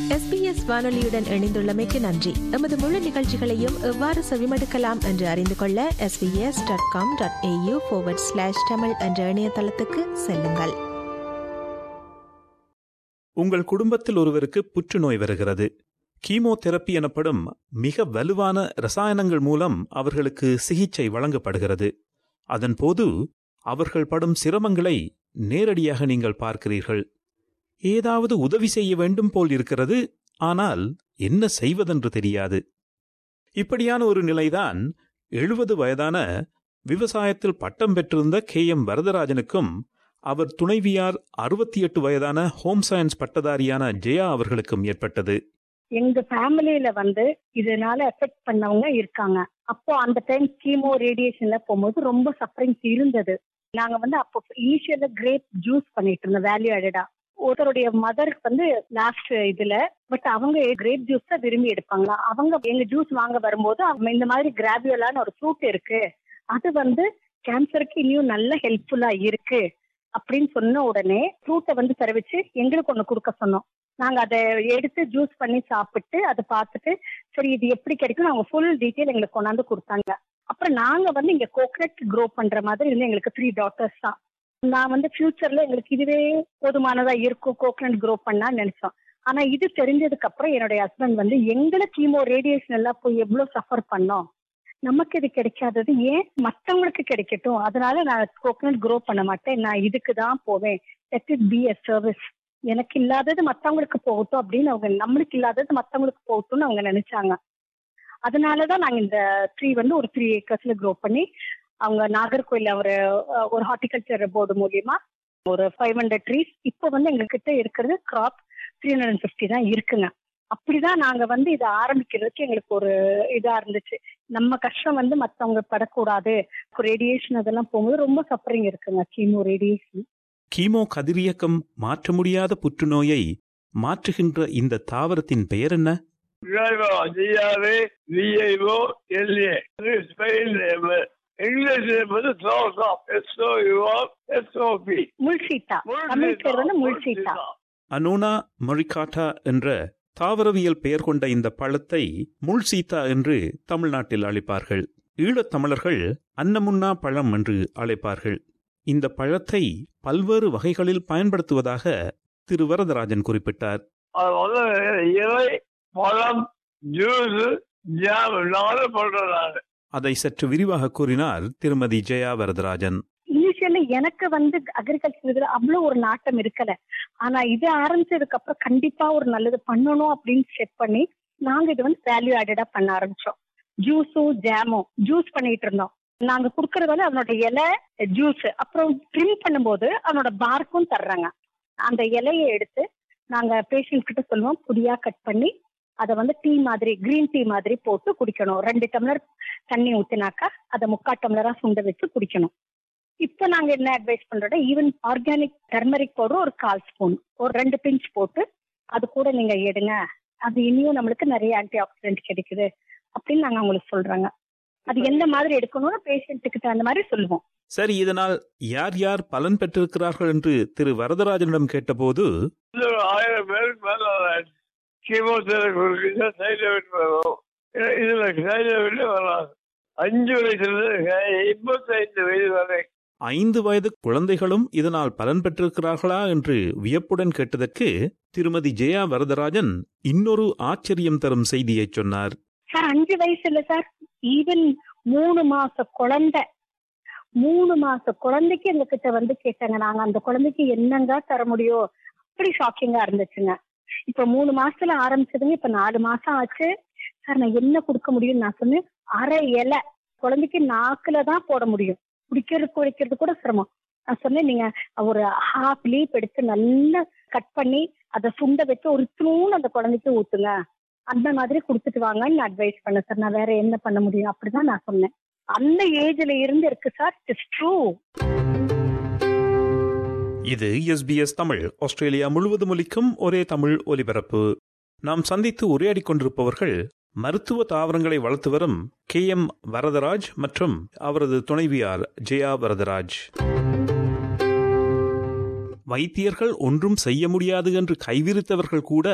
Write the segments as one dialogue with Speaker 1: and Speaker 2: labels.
Speaker 1: SBS வானொலியுடன் இணைந்துள்ளமைக்கு நன்றி எமது முழு நிகழ்ச்சிகளையும் எவ்வாறு செவிமடுக்கலாம் என்று அறிந்து கொள்ள SBS dot com dot AU slash Tamil என்ற இணையதளத்துக்கு செல்லுங்கள்
Speaker 2: உங்கள் குடும்பத்தில் ஒருவருக்கு புற்றுநோய் வருகிறது கீமோதெரப்பி எனப்படும் மிக வலுவான ரசாயனங்கள் மூலம் அவர்களுக்கு சிகிச்சை வழங்கப்படுகிறது அதன்போது அவர்கள் படும் சிரமங்களை நேரடியாக நீங்கள் பார்க்கிறீர்கள் ஏதாவது உதவி செய்ய வேண்டும் போல் இருக்கிறது ஆனால் என்ன செய்வதென்று தெரியாது இப்படியான ஒரு நிலைதான் எழுபது வயதான விவசாயத்தில் பட்டம் பெற்றிருந்த கே எம் வரதராஜனுக்கும் அவர் துணைவியார் அறுபத்தி எட்டு வயதான ஹோம் சயின்ஸ் பட்டதாரியான ஜெயா அவர்களுக்கும் ஏற்பட்டது
Speaker 3: எங்க ஃபேமிலியில வந்து இதனால எஃபெக்ட் பண்ணவங்க இருக்காங்க அப்போ அந்த டைம் கீமோ ரேடியேஷன்ல போகும்போது ரொம்ப சஃபரிங்ஸ் இருந்தது நாங்க வந்து அப்போ இனிஷியல்ல கிரேப் ஜூஸ் பண்ணிட்டு இருந்தோம் வேல்யூ ஆடடா ஒருத்தருடைய மதர் வந்து லாஸ்ட் இதுல பட் அவங்க கிரேப் ஜூஸ் தான் விரும்பி எடுப்பாங்களா அவங்க எங்க ஜூஸ் வாங்க வரும்போது அவங்க இந்த மாதிரி கிராவியலான ஒரு ஃப்ரூட் இருக்கு அது வந்து கேன்சருக்கு இன்னும் நல்ல ஹெல்ப்ஃபுல்லா இருக்கு அப்படின்னு சொன்ன உடனே ஃப்ரூட்டை வந்து தெரிவிச்சு எங்களுக்கு ஒண்ணு கொடுக்க சொன்னோம் நாங்க அதை எடுத்து ஜூஸ் பண்ணி சாப்பிட்டு அதை பார்த்துட்டு சரி இது எப்படி கிடைக்கும் அவங்க ஃபுல் டீட்டெயில் எங்களுக்கு கொண்டாந்து கொடுத்தாங்க அப்புறம் நாங்க வந்து இங்க கோகனட் க்ரோ பண்ற மாதிரி இருந்து எங்களுக்கு த்ரீ டாட்டர்ஸ் தான் நான் வந்து ஃபியூச்சர்ல எங்களுக்கு இதுவே போதுமானதா இருக்கும் கோகனட் க்ரோ பண்ணா நினைச்சோம் ஆனா இது தெரிஞ்சதுக்கு அப்புறம் என்னுடைய ஹஸ்பண்ட் வந்து எங்களை கீமோ ரேடியேஷன் எல்லாம் போய் எவ்வளவு சஃபர் பண்ணோம் நமக்கு இது கிடைக்காதது ஏன் மத்தவங்களுக்கு கிடைக்கட்டும் அதனால நான் கோகனட் க்ரோ பண்ண மாட்டேன் நான் இதுக்கு தான் போவேன் let it be a service எனக்கு இல்லாதது மத்தவங்களுக்கு போகட்டும் அப்படின்னு அவங்க நம்மளுக்கு இல்லாதது மத்தவங்களுக்கு போகட்டும்னு அவங்க நினைச்சாங்க அதனாலதான் நாங்க இந்த ட்ரீ வந்து ஒரு த்ரீ ஏக்கர்ஸ்ல க்ரோ பண்ணி அவங்க நாகர்கோயில ஒரு ஒரு ஹார்டிகல்ச்சர் போர்டு மூலியமா ஒரு ஃபைவ் ஹண்ட்ரட் ட்ரீஸ் இப்போ வந்து எங்க கிட்ட இருக்கிறது கிராப் த்ரீ ஹண்ட்ரட் அண்ட் ஃபிஃப்டி தான் இருக்குங்க அப்படிதான் நாங்க வந்து இதை ஆரம்பிக்கிறதுக்கு எங்களுக்கு ஒரு இதா இருந்துச்சு நம்ம கஷ்டம் வந்து மத்தவங்க படக்கூடாது ரேடியேஷன் அதெல்லாம் போகும்போது ரொம்ப சஃபரிங் இருக்குங்க கீமோ ரேடியேஷன்
Speaker 2: கீமோ கதிரியக்கம் மாற்ற முடியாத புற்றுநோயை மாற்றுகின்ற இந்த தாவரத்தின் பெயர் என்ன
Speaker 4: G R A V I O L A Spain name English name வந்து சோசாப் எஸ்ஓ எஸ்ஓபி
Speaker 3: முல்சீத்தா தமிழ் பேர் வந்து முல்சீத்தா
Speaker 2: அனோனா மொரிகாட்டா என்ற தாவரவியல் பெயர் கொண்ட இந்த பழத்தை முள்சீத்தா என்று தமிழ்நாட்டில் அழைப்பார்கள் ஈழத் தமிழர்கள் அன்னமுன்னா பழம் என்று அழைப்பார்கள் இந்த பழத்தை பல்வேறு வகைகளில் பயன்படுத்துவதாக திரு வரதராஜன் குறிப்பிட்டார்
Speaker 4: அது வந்து இலை பழம் ஜூஸ் ஜாம் நாலு பண்றாங்க
Speaker 2: அதை சற்று விரிவாக கூறினார் திருமதி ஜெயா வரதராஜன்
Speaker 3: இனிஷியலி எனக்கு வந்து அக்ரிகல்ச்சர் இதுல அவ்வளவு ஒரு நாட்டம் இருக்கல ஆனா இது ஆரம்பிச்சதுக்கு அப்புறம் கண்டிப்பா ஒரு நல்லது பண்ணணும் அப்படின்னு செட் பண்ணி நாங்க இது வந்து வேல்யூ ஆடடா பண்ண ஆரம்பிச்சோம் ஜூஸும் ஜாமும் ஜூஸ் பண்ணிட்டு இருந்தோம் நாங்க குடுக்கறது வந்து அதனோட இலை ஜூஸ் அப்புறம் ட்ரிம் பண்ணும்போது அதனோட பார்க்கும் தர்றாங்க அந்த இலையை எடுத்து நாங்க பேஷண்ட் கிட்ட சொல்லுவோம் புதியா கட் பண்ணி அதை வந்து டீ மாதிரி கிரீன் டீ மாதிரி போட்டு குடிக்கணும் ரெண்டு டம்ளர் தண்ணி ஊத்தினாக்கா அதை முக்கா டம்ளரா சுண்ட வச்சு குடிக்கணும் இப்ப நாங்க என்ன அட்வைஸ் பண்றோம் ஈவன் ஆர்கானிக் டர்மரிக் பவுடர் ஒரு கால் ஸ்பூன் ஒரு ரெண்டு பிஞ்ச் போட்டு அது கூட நீங்க எடுங்க அது இனியும் நம்மளுக்கு நிறைய ஆன்டி ஆக்சிடென்ட் கிடைக்குது அப்படின்னு நாங்க அவங்களுக்கு சொல்றாங்க அது எந்த மாதிரி எடுக்கணும்னு பேஷண்ட்டுக்கிட்ட அந்த மாதிரி சொல்லுவோம்
Speaker 2: சரி இதனால் யார் யார் பலன் பெற்றிருக்கிறார்கள் என்று திரு வரதராஜனிடம் கேட்டபோது
Speaker 4: ஆயிரம் பேருக்கு மேல கீமோதெரபி சைடு எஃபெக்ட் வரும் இதுல சைடு எஃபெக்ட் வராது அஞ்சு வயசுல எண்பத்தைந்து வயது வரை
Speaker 2: ஐந்து வயது குழந்தைகளும் இதனால் பலன் பெற்றிருக்கிறார்களா என்று வியப்புடன் கேட்டதற்கு திருமதி ஜெயா வரதராஜன் இன்னொரு ஆச்சரியம் தரும் செய்தியை சொன்னார்
Speaker 3: சார் அஞ்சு வயசு இல்ல சார் ஈவன் மூணு மாச குழந்தை மூணு மாச குழந்தைக்கு எங்க கிட்ட வந்து கேட்டாங்க நாங்க அந்த குழந்தைக்கு என்னங்க தர முடியும் அப்படி ஷாக்கிங்கா இருந்துச்சுங்க இப்ப மூணு மாசத்துல ஆரம்பிச்சதுங்க இப்ப நாலு மாசம் ஆச்சு சார் நான் என்ன கொடுக்க முடியும் நான் சொன்னேன் அரை இலை குழந்தைக்கு நாக்குல தான் போட முடியும் குடிக்கிறது குடிக்கிறது கூட சிரமம் நான் சொன்னேன் நீங்க ஒரு ஹாஃப் லீப் எடுத்து நல்லா கட் பண்ணி அதை சுண்ட வச்சு ஒரு தூண் அந்த குழந்தைக்கு ஊத்துங்க அந்த மாதிரி கொடுத்துட்டு வாங்கன்னு அட்வைஸ் பண்ண சார் நான் வேற என்ன பண்ண முடியும் அப்படிதான் நான் சொன்னேன் அந்த ஏஜ்ல இருந்து இருக்கு சார் இட்ஸ் ட்ரூ
Speaker 2: இது எஸ்பிஎஸ் தமிழ் ஆஸ்திரேலியா முழுவதும் ஒலிக்கும் ஒரே தமிழ் ஒலிபரப்பு நாம் சந்தித்து உரையாடிக் கொண்டிருப்பவர்கள் மருத்துவ தாவரங்களை வளர்த்து வரும் கே எம் வரதராஜ் மற்றும் அவரது துணைவியார் ஜெயா வரதராஜ் வைத்தியர்கள் ஒன்றும் செய்ய முடியாது என்று கைவிரித்தவர்கள் கூட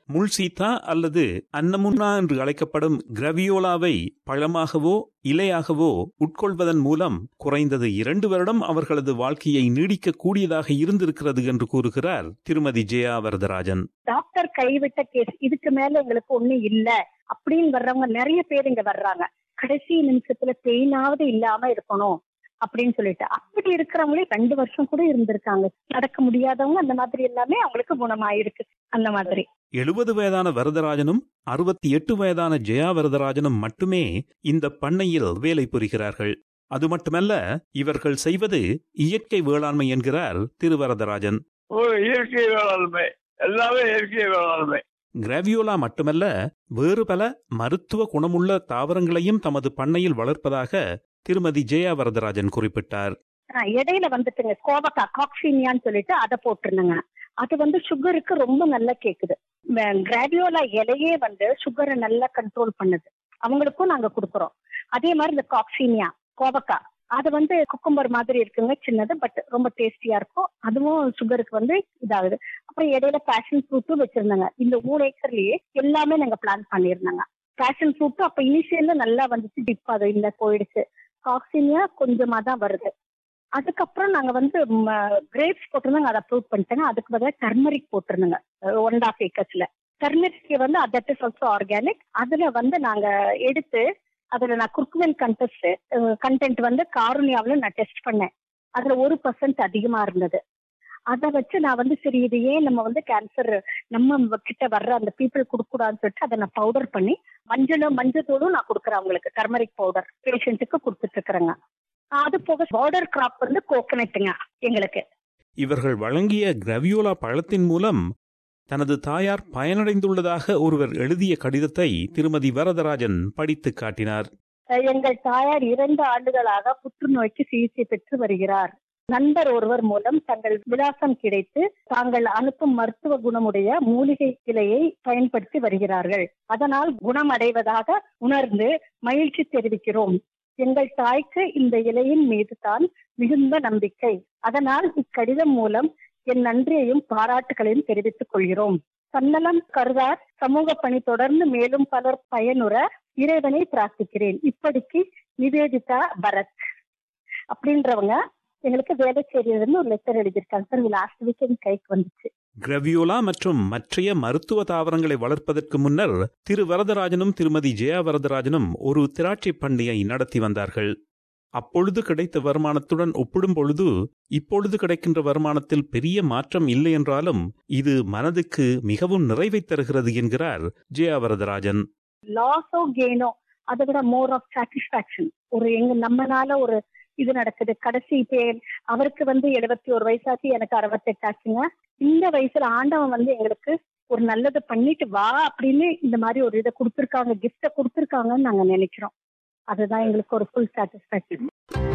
Speaker 2: முள்சீத்தா அல்லது அன்னமுன்னா என்று அழைக்கப்படும் கிரவியோலாவை பழமாகவோ இலையாகவோ உட்கொள்வதன் மூலம் குறைந்தது இரண்டு வருடம் அவர்களது வாழ்க்கையை நீடிக்க கூடியதாக இருந்திருக்கிறது என்று கூறுகிறார் திருமதி ஜெயா வரதராஜன்
Speaker 3: டாக்டர் கைவிட்ட கேஸ் இதுக்கு மேல எங்களுக்கு ஒண்ணு இல்ல அப்படின்னு வர்றவங்க நிறைய பேர் இங்க வர்றாங்க கடைசி நிமிஷத்துல பெயினாவது இல்லாம இருக்கணும் அப்படின்னு சொல்லிட்டு அப்படி இருக்கிறவங்களே ரெண்டு வருஷம் கூட இருந்திருக்காங்க நடக்க முடியாதவங்க அந்த மாதிரி எல்லாமே அவங்களுக்கு குணமாயிருக்கு அந்த மாதிரி
Speaker 2: எழுபது வயதான வரதராஜனும் அறுபத்தி எட்டு வயதான ஜெயா வரதராஜனும் மட்டுமே இந்த பண்ணையில் வேலை புரிகிறார்கள் அது மட்டுமல்ல இவர்கள் செய்வது இயற்கை வேளாண்மை என்கிறார் திருவரதராஜன்
Speaker 4: ஒரு இயற்கை வேளாண்மை எல்லாமே இயற்கை வேளாண்மை
Speaker 2: கிராவியோலா மட்டுமல்ல வேறு பல மருத்துவ குணமுள்ள தாவரங்களையும் தமது பண்ணையில் வளர்ப்பதாக திருமதி ஜெயா வரதராஜன் குறிப்பிட்டார்
Speaker 3: ஆஹ் இடையில வந்துட்டுங்க கோவக்கா காக்சினியான்னு சொல்லிட்டு அதை போட்டிருந்தேங்க அது வந்து சுகருக்கு ரொம்ப நல்லா கேக்குது கிராவியோலா இலையே வந்து சுகரை நல்லா கண்ட்ரோல் பண்ணுது அவங்களுக்கும் நாங்க கொடுக்குறோம் அதே மாதிரி இந்த காக்சினியா கோவக்கா அது வந்து குக்கும்பர் மாதிரி இருக்குங்க சின்னது பட் ரொம்ப டேஸ்டியா இருக்கும் அதுவும் சுகருக்கு வந்து இதாகுது அப்புறம் இடையில பேஷன் ஃப்ரூட்டும் வச்சிருந்தாங்க இந்த மூணு ஏக்கர்லயே எல்லாமே நாங்க பிளான் பண்ணியிருந்தாங்க பேஷன் ஃப்ரூட்டும் அப்ப இனிஷியல்ல நல்லா வந்துச்சு இப்ப அது இல்ல போயிடுச்சு காக்சினியா கொஞ்சமா தான் வருது அதுக்கப்புறம் நாங்க வந்து கிரேப்ஸ் போட்டிருந்தாங்க அதை அப்ரூவ் பண்ணிட்டாங்க அதுக்கு பதிலாக டர்மரிக் போட்டிருந்தாங்க ஒன் அண்ட் ஆஃப் ஏக்கர்ஸ்ல டர்மரிக் வந்து தட் இஸ் ஆல்சோ ஆர்கானிக் அதுல வந்து நாங்க எடுத்து அதுல நான் குர்குவெல் கண்டெஸ்ட் கண்டென்ட் வந்து காருணியாவில் நான் டெஸ்ட் பண்ணேன் அதுல ஒரு பர்சன்ட் அதிகமா இருந்தது அதை வச்சு நான் வந்து சரி இது ஏன் நம்ம வந்து கேன்சர் நம்ம கிட்ட வர்ற அந்த பீப்புள் கொடுக்கூடாதுன்னு சொல்லிட்டு அதை நான் பவுடர் பண்ணி மஞ்சளும் மஞ்சத்தூளும் நான் கொடுக்குறேன் அவங்களுக்கு டர்மரிக் பவுடர் பேஷண்ட்டுக்கு கொடுத்துட்டு இருக்கிறேங்க அது போக பார்டர் கிராப் வந்து கோகனட்டுங்க எங்களுக்கு
Speaker 2: இவர்கள் வழங்கிய கிரவியோலா பழத்தின் மூலம் தனது தாயார் பயனடைந்துள்ளதாக ஒருவர் எழுதிய கடிதத்தை திருமதி வரதராஜன் படித்து காட்டினார்
Speaker 3: எங்கள் தாயார் இரண்டு ஆண்டுகளாக புற்றுநோய்க்கு சிகிச்சை பெற்று வருகிறார் நண்பர் ஒருவர் மூலம் தங்கள் விலாசம் கிடைத்து தாங்கள் அனுப்பும் மருத்துவ குணமுடைய மூலிகை கிளையை பயன்படுத்தி வருகிறார்கள் அதனால் குணமடைவதாக உணர்ந்து மகிழ்ச்சி தெரிவிக்கிறோம் எங்கள் தாய்க்கு இந்த இலையின் மீது தான் மிகுந்த நம்பிக்கை அதனால் இக்கடிதம் மூலம் என் நன்றியையும் பாராட்டுகளையும் தெரிவித்துக் கொள்கிறோம் தன்னலம் கருதார் சமூக பணி தொடர்ந்து மேலும் பலர் பயனுற இறைவனை பிரார்த்திக்கிறேன் இப்படிக்கு நிவேதிதா பரத் அப்படின்றவங்க எங்களுக்கு வேலைச்சேரியிலிருந்து ஒரு லெட்டர் எழுதியிருக்காங்க சார் லாஸ்ட் வீக் என் கைக்கு வந்துச்சு
Speaker 2: கிரவியோலா மற்றும் மற்றைய மருத்துவ தாவரங்களை வளர்ப்பதற்கு முன்னர் திரு வரதராஜனும் திருமதி ஜெயா வரதராஜனும் ஒரு திராட்சை பண்ணையை நடத்தி வந்தார்கள் அப்பொழுது கிடைத்த வருமானத்துடன் ஒப்பிடும் பொழுது இப்பொழுது கிடைக்கின்ற வருமானத்தில் பெரிய மாற்றம் இல்லை என்றாலும் இது மனதுக்கு மிகவும் நிறைவை தருகிறது என்கிறார் ஜெயா வரதராஜன்
Speaker 3: லாஸோ கெயினோ அதை விட மோர் ஆஃப் சாட்டிஸ்பாக்சன் ஒரு எங்க நம்மனால ஒரு இது நடக்குது கடைசி பேர் அவருக்கு வந்து எழுபத்தி ஒரு வயசாச்சு எனக்கு அறுபத்தெட்டு ஆச்சுங்க இந்த வயசுல ஆண்டவன் வந்து எங்களுக்கு ஒரு நல்லது பண்ணிட்டு வா அப்படின்னு இந்த மாதிரி ஒரு இதை கொடுத்துருக்காங்க கிஃப்ட கொடுத்துருக்காங்கன்னு நாங்க நினைக்கிறோம் அதுதான் எங்களுக்கு ஒரு ஃபுல் சாட்டிஸ்பாக்சன்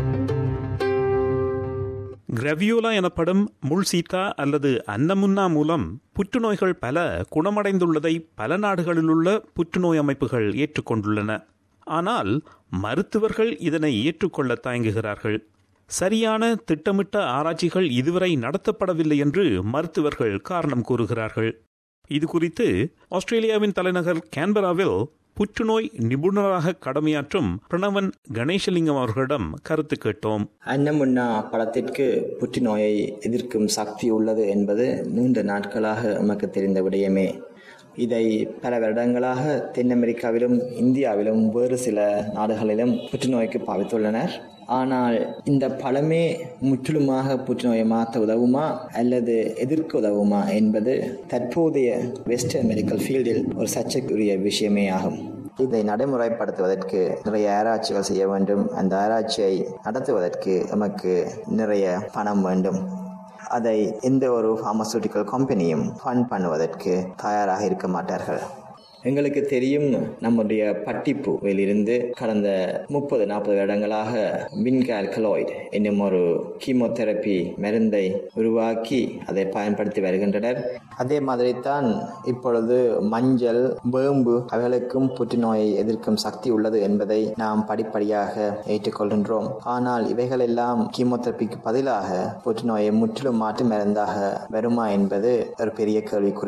Speaker 2: கிரவியோலா எனப்படும் முள்சீத்தா அல்லது அன்னமுன்னா மூலம் புற்றுநோய்கள் பல குணமடைந்துள்ளதை பல நாடுகளிலுள்ள புற்றுநோய் அமைப்புகள் ஏற்றுக்கொண்டுள்ளன ஆனால் மருத்துவர்கள் இதனை ஏற்றுக்கொள்ள தயங்குகிறார்கள் சரியான திட்டமிட்ட ஆராய்ச்சிகள் இதுவரை நடத்தப்படவில்லை என்று மருத்துவர்கள் காரணம் கூறுகிறார்கள் இது குறித்து ஆஸ்திரேலியாவின் தலைநகர் கேன்பராவில் புற்றுநோய் நிபுணராக கடமையாற்றும் பிரணவன் கணேசலிங்கம் அவர்களிடம் கருத்து கேட்டோம்
Speaker 5: அன்னமுன்னா பழத்திற்கு புற்றுநோயை எதிர்க்கும் சக்தி உள்ளது என்பது நீண்ட நாட்களாக நமக்கு தெரிந்த விடயமே இதை பல வருடங்களாக தென் அமெரிக்காவிலும் இந்தியாவிலும் வேறு சில நாடுகளிலும் புற்றுநோய்க்கு பாவித்துள்ளனர் ஆனால் இந்த பழமே முற்றிலுமாக புற்றுநோயை மாற்ற உதவுமா அல்லது எதிர்க்க உதவுமா என்பது தற்போதைய வெஸ்டர்ன் மெடிக்கல் ஃபீல்டில் ஒரு சர்ச்சைக்குரிய விஷயமே ஆகும் இதை நடைமுறைப்படுத்துவதற்கு நிறைய ஆராய்ச்சிகள் செய்ய வேண்டும் அந்த ஆராய்ச்சியை நடத்துவதற்கு நமக்கு நிறைய பணம் வேண்டும் அதை எந்த ஒரு ஃபார்மசூட்டிக்கல் கம்பெனியும் ஃபண்ட் பண்ணுவதற்கு தயாராக இருக்க மாட்டார்கள் எங்களுக்கு தெரியும் நம்முடைய பட்டிப்புவிலிருந்து கடந்த முப்பது நாற்பது வருடங்களாக வின்கால்கலாய்டு என்னும் ஒரு கீமோதெரப்பி மருந்தை உருவாக்கி அதை பயன்படுத்தி வருகின்றனர் அதே மாதிரி தான் இப்பொழுது மஞ்சள் வேம்பு அவைகளுக்கும் புற்றுநோயை எதிர்க்கும் சக்தி உள்ளது என்பதை நாம் படிப்படியாக ஏற்றுக்கொள்கின்றோம் ஆனால் இவைகள் எல்லாம் கீமோதெரப்பிக்கு பதிலாக புற்றுநோயை முற்றிலும் மாற்று மருந்தாக வருமா என்பது ஒரு பெரிய கேள்விக்குறி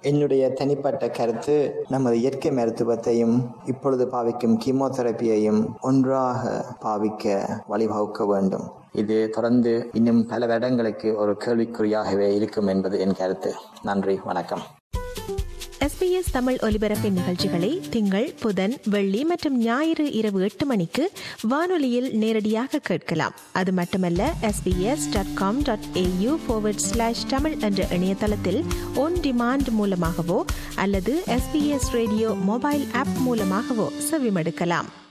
Speaker 5: என்னுடைய தனிப்பட்ட கருத்து நமது இயற்கை மருத்துவத்தையும் இப்பொழுது பாவிக்கும் கீமோதெரப்பியையும் ஒன்றாக பாவிக்க வழிவகுக்க வேண்டும் இது தொடர்ந்து இன்னும் பல வருடங்களுக்கு ஒரு கேள்விக்குறியாகவே இருக்கும் என்பது என் கருத்து நன்றி வணக்கம்
Speaker 1: எஸ்பிஎஸ் தமிழ் ஒலிபரப்பின் நிகழ்ச்சிகளை திங்கள் புதன் வெள்ளி மற்றும் ஞாயிறு இரவு எட்டு மணிக்கு வானொலியில் நேரடியாக கேட்கலாம் அது மட்டுமல்ல SBS dot com dot AU slash Tamil என்ற இணையதளத்தில் ஒன் டிமாண்ட் மூலமாகவோ அல்லது எஸ்பிஎஸ் ரேடியோ மொபைல் ஆப் மூலமாகவோ செவிமடுக்கலாம்